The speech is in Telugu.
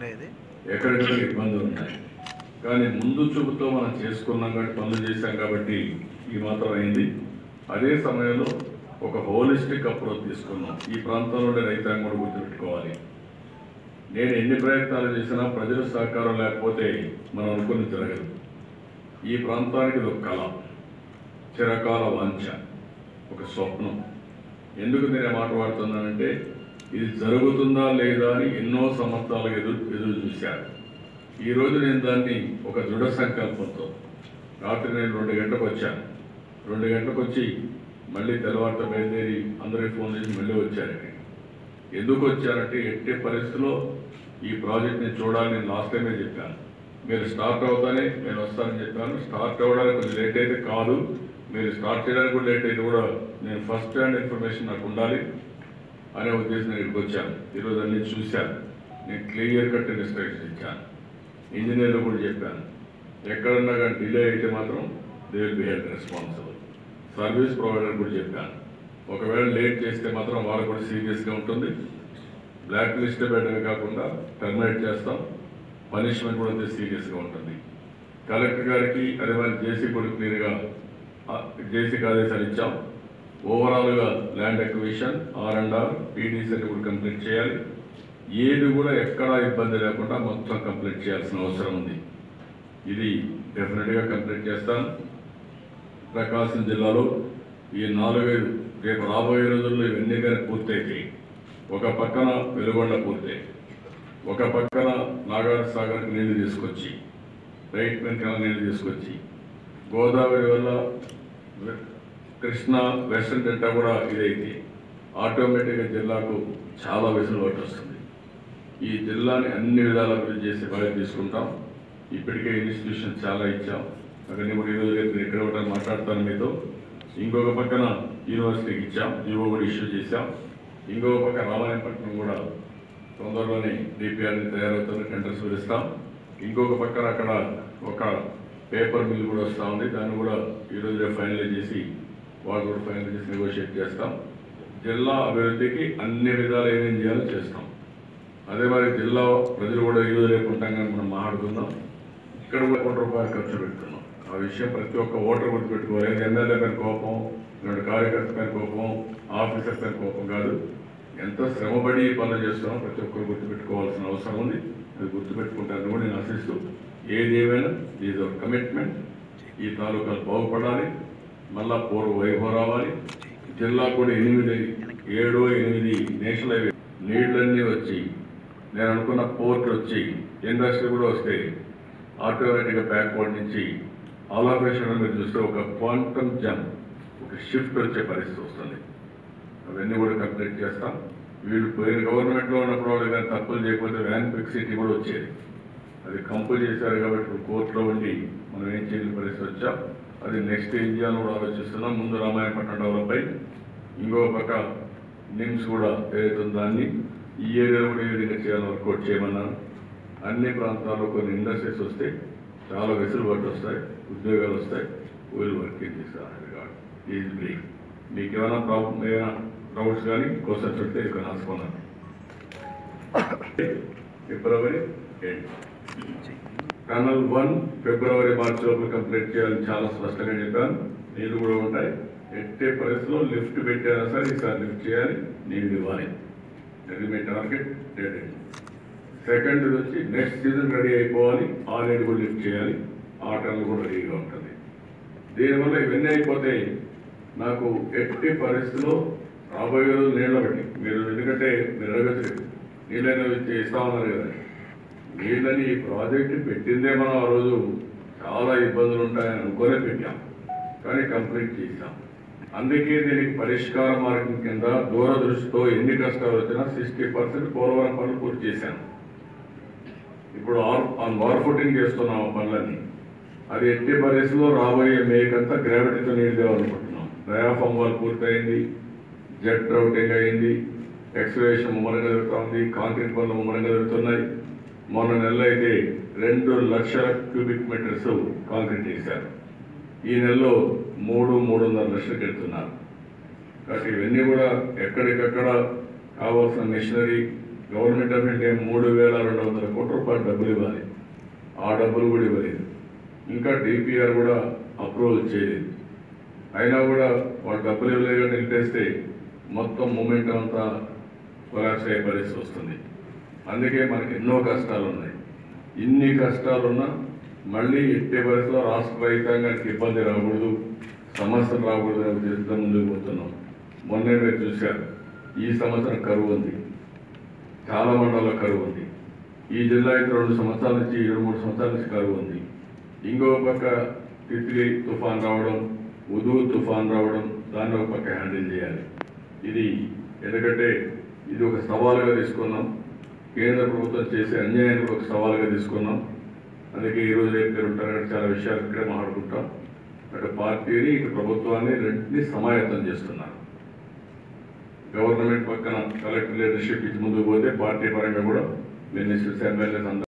అనేది ఎక్కడెక్కడ ఇబ్బందులు ఉన్నాయి కానీ ముందు చూపుతో మనం చేసుకున్నాం కాబట్టి పనులు చేశాం కాబట్టి ఈ మాత్రం అయింది అదే సమయంలో ఒక హోలిస్టిక్ అప్రోచ్ తీసుకున్నాం ఈ ప్రాంతంలో ఉండే రైతాంగం కూడా గుర్తుపెట్టుకోవాలి నేను ఎన్ని ప్రయత్నాలు చేసినా ప్రజల సహకారం లేకపోతే మనం అనుకుని జరగదు ఈ ప్రాంతానికి ఇది ఒక కళ చిరకాల వాంఛ ఒక స్వప్నం ఎందుకు నేను ఈ మాట వాడుతున్నానంటే ఇది జరుగుతుందా లేదా అని ఎన్నో సంవత్సరాలు ఎదురు ఎదురు చూశాను ఈరోజు నేను దాన్ని ఒక దృఢ సంకల్పంతో రాత్రి నేను రెండు గంటలకు వచ్చాను రెండు గంటలకు వచ్చి మళ్ళీ తెల్లవారితో బయలుదేరి అందరికీ ఫోన్ చేసి మళ్ళీ వచ్చాను ఇక్కడికి. ఎందుకు వచ్చానంటే ఎట్టి పరిస్థితుల్లో ఈ ప్రాజెక్ట్ నేను చూడాలని నేను లాస్ట్ టైమే చెప్పాను మీరు స్టార్ట్ అవుతానే నేను వస్తానని చెప్పాను స్టార్ట్ అవ్వడానికి కొంచెం లేట్ అయితే కాదు మీరు స్టార్ట్ చేయడానికి కూడా లేట్ అయితే కూడా నేను ఫస్ట్ హ్యాండ్ ఇన్ఫర్మేషన్ నాకు ఉండాలి అనే ఉద్దేశం నేను ఇక్కడికి వచ్చాను ఈరోజు అన్ని చూశాను నేను క్లియర్ కట్ ఇన్స్ట్రక్షన్ ఇచ్చాను ఇంజనీర్లు కూడా చెప్పాను ఎక్కడన్నా కానీ డిలే అయితే మాత్రం they will be held responsible service provider కూడా చెప్పాను ఒకవేళ లేట్ చేస్తే మాత్రం వాళ్ళు కూడా సీరియస్గా ఉంటుంది బ్లాక్ లిస్ట్ పెట్టడమే కాకుండా టర్మినేట్ చేస్తాం పనిష్మెంట్ కూడా అంతే సీరియస్గా ఉంటుంది కలెక్టర్ గారికి అదే మరి జేసీ కూడా క్లియర్గా జేసీకి ఆదేశాలు ఇచ్చాం ఓవరాల్గా land acquisition R and R PDC కూడా కంప్లీట్ చేయాలి ఏది కూడా ఎక్కడా ఇబ్బంది లేకుండా మొత్తం కంప్లీట్ చేయాల్సిన అవసరం ఉంది ఇది డెఫినెట్గా కంప్లీట్ చేస్తాను ప్రకాశం జిల్లాలో ఈ నాలుగైదు రేపు రాబోయే రోజుల్లో ఇవన్నీ కానీ పూర్తయితాయి ఒక పక్కన వెలుగొండ పూర్తయి ఒక పక్కన నాగార్ సాగర్కి నీళ్లు తీసుకొచ్చి రైట్ వెనకాల నీళ్లు తీసుకొచ్చి గోదావరి వల్ల వె- కృష్ణా వెస్ట్రన్ డెల్టా కూడా ఇదైతే ఆటోమేటిక్గా జిల్లాకు చాలా వెసులుబాటు వస్తుంది ఈ జిల్లాని అన్ని విధాల అభివృద్ధి చేసే బాధ్యత తీసుకుంటాం ఇప్పటికే ఇన్స్టిట్యూషన్ చాలా ఇచ్చాం అవన్నీ కూడా ఈరోజు రేపు నేను ఇక్కడ ఒకటి మాట్లాడతాను మీతో ఇంకొక పక్కన యూనివర్సిటీకి ఇచ్చాం జీవో కూడా ఇష్యూ చేశాం ఇంకొక పక్క రామాయణపట్నం కూడా తొందరలోనే డిపిఆర్ని తయారవుతుంది టెండర్స్ పిలుస్తాం ఇంకొక పక్కన అక్కడ ఒక పేపర్ మిల్ కూడా వస్తూ ఉంది దాన్ని కూడా ఈరోజు రేపు ఫైనలైజ్ చేసి వాళ్ళు కూడా ఫైనల్ చేసి నెగోషియేట్ చేస్తాం జిల్లా అభివృద్ధికి అన్ని విధాలు ఏమేం చేయాలో చేస్తాం అదే మరి జిల్లా ప్రజలు కూడా ఈరోజు రేపు ఉంటాం కానీ మనం మాట్లాడుకుందాం ఇక్కడ కూడా కోటి రూపాయలు ఖర్చు పెడుతున్నాం ఆ విషయం ప్రతి ఒక్క ఓటర్ గుర్తుపెట్టుకోవాలి ఏది ఎమ్మెల్యే పైన కోపం రెండు కార్యకర్త పైన కోపం ఆఫీసర్ పైన కోపం కాదు ఎంత శ్రమపడి ఈ పనులు చేస్తున్నాం ప్రతి ఒక్కరు గుర్తుపెట్టుకోవాల్సిన అవసరం ఉంది అది గుర్తుపెట్టుకుంటారని కూడా నేను ఆశిస్తూ ఏది ఏమైనా దీస్ అవర్ కమిట్మెంట్ ఈ తాలూకాలు బాగుపడాలి మళ్ళా పూర్వ వైభవం రావాలి జిల్లా కూడా ఎనిమిది ఏడు ఎనిమిది నేషనల్ హైవే నీళ్ళన్నీ వచ్చి నేను అనుకున్న పోర్ట్ వచ్చి ఇండస్ట్రీ కూడా వస్తే ఆటోమేటిక్గా బ్యాక్వర్డ్ నుంచి ఆలోపేషన్ మీరు చూస్తే ఒక క్వాంటమ్ జంప్ ఒక షిఫ్ట్ వచ్చే పరిస్థితి వస్తుంది అవన్నీ కూడా కంప్లీట్ చేస్తాం వీళ్ళు పోయిన గవర్నమెంట్లో ఉన్నప్పుడు వాళ్ళు కానీ తప్పులు చేయకపోతే వ్యాన్ ఫిక్సిటీ కూడా వచ్చేది అది కంపు చేశారు కాబట్టి ఇప్పుడు కోర్టులో ఉండి మనం ఏం చేయలేని పరిస్థితి వచ్చాం అది నెక్స్ట్ ఏం చేయాలని కూడా ఆలోచిస్తున్నాం ముందు రామాయణపట్నం డెవలప్ అయ్యి ఇంకో పక్క నిమ్స్ కూడా ఏదైతే దాన్ని ఈ ఏరియాలో కూడా ఏ విధంగా చేయాలని వర్కౌట్ చేయమన్నాను అన్ని ప్రాంతాల్లో కొన్ని ఇండస్ట్రీస్ వస్తే చాలా వెసులుబాటు వస్తాయి ఉద్యోగాలు వస్తాయి వీళ్ళు వర్క్ చేస్తారు ఈజ్ బ్రీఫ్ మీకు ఏమైనా ప్రాబ్లం ఏమైనా డౌట్స్ కానీ క్వశ్చన్స్ ఉంటే ఇక్కడ రాసుకున్నాను February end tunnel one February March లోపల కంప్లీట్ చేయాలని చాలా స్పష్టంగా చెప్పాను నీళ్లు కూడా ఉంటాయి ఎట్టే పరిస్థితిలో లిఫ్ట్ పెట్టారా సరే ఈసారి లిఫ్ట్ చేయాలి నీళ్ళు ఇవ్వాలి అది మీ టార్గెట్ డేట్ సెకండ్ వచ్చి నెక్స్ట్ సీజన్ రెడీ అయిపోవాలి ఆ నీళ్ళు కూడా లిఫ్ట్ చేయాలి ఆ టనల్ కూడా రెడీగా ఉంటుంది దీనివల్ల ఇవన్నీ అయిపోతే నాకు ఎట్టి పరిస్థితిలో రాబోయే రోజు నీళ్ళ బట్టి మీరు ఎందుకంటే మీరు అడగచ్చు నీళ్ళని వచ్చి ఇస్తా ఉన్నారు కదా నీళ్ళని ఈ ప్రాజెక్ట్ పెట్టిందే మనం ఆ రోజు చాలా ఇబ్బందులు ఉంటాయని అనుకునే పెట్టాం కానీ కంప్లీట్ చేశాం అందుకే దీనికి పరిష్కార మార్గం కింద దూరదృష్టితో ఎన్ని కష్టాలు వచ్చినా సిక్స్టీ పర్సెంట్ పోలవరం పనులు పూర్తి చేశాను ఇప్పుడు ఆన్ వార్ ఫుటింగ్ చేస్తున్నాం ఆ పనులన్నీ అది ఎట్టి పరిస్థితిలో రాబోయే మేకంతా గ్రావిటీతో నీళ్ళు తేవాలనుకుంటున్నాం డయాఫామ్ వాల్ పూర్తయింది జెట్ రౌటింగ్ అయింది ఎక్స్వేషన్ ముమ్మరంగా జరుగుతుంది కాంక్రీట్ పనులు ముమ్మరంగా జరుగుతున్నాయి మొన్న నెలలో అయితే రెండు లక్షల క్యూబిక్ మీటర్స్ కాంక్రీట్ వేశారు ఈ నెలలో మూడు మూడున్నర లక్షలు పెడుతున్నారు కాబట్టి ఇవన్నీ కూడా ఎక్కడికక్కడ కావాల్సిన మిషనరీ గవర్నమెంట్ ఆఫ్ ఇండియా మూడు వేల రెండు వందల కోట్ల రూపాయలు డబ్బులు ఇవ్వాలి ఆ డబ్బులు కూడా ఇవ్వలేదు ఇంకా డిపిఆర్ కూడా అప్రూవల్ చేయలేదు అయినా కూడా వాళ్ళు డబ్బులు ఇవ్వలేదు నిలిపేస్తే మొత్తం మూమెంట్ అంతా కొలాప్స్ అయ్యే పరిస్థితి వస్తుంది అందుకే మనకి ఎన్నో కష్టాలు ఉన్నాయి ఇన్ని కష్టాలున్నా మళ్ళీ ఎట్టే పరిస్థితిలో రాష్ట్ర రైతాంగానికి ఇబ్బంది రాకూడదు సమస్యలు రాకూడదు అనే ఉద్దేశంతో ముందుకు పోతున్నాం మొన్నే మీరు చూశారు ఈ సంవత్సరం కరువు ఉంది చాలా మండలాల్లో కరువు ఉంది ఈ జిల్లా అయితే రెండు సంవత్సరాల నుంచి ఏడు మూడు సంవత్సరాల నుంచి కరువు ఉంది ఇంకో పక్క తిత్లీ తుఫాన్ రావడం ఉదు తుఫాన్ రావడం దాన్ని ఒక పక్క హ్యాండిల్ చేయాలి ఇది ఎందుకంటే ఇది ఒక సవాలుగా తీసుకున్నాం కేంద్ర ప్రభుత్వం చేసే అన్యాయాన్ని కూడా ఒక సవాలుగా తీసుకున్నాం అందుకే ఈ రోజు రేపు మీరు ఉంటారు కాబట్టి చాలా విషయాలు ఇక్కడే మాట్లాడుకుంటాం అటు పార్టీని ఇటు ప్రభుత్వాన్ని రెండింటినీ సమాయత్తం చేస్తున్నారు గవర్నమెంట్ పక్కన కలెక్టర్ లీడర్షిప్ ఇచ్చి ముందుకు పోతే పార్టీ పరంగా కూడా మినిస్టర్స్ ఎమ్మెల్యేస్ అందరూ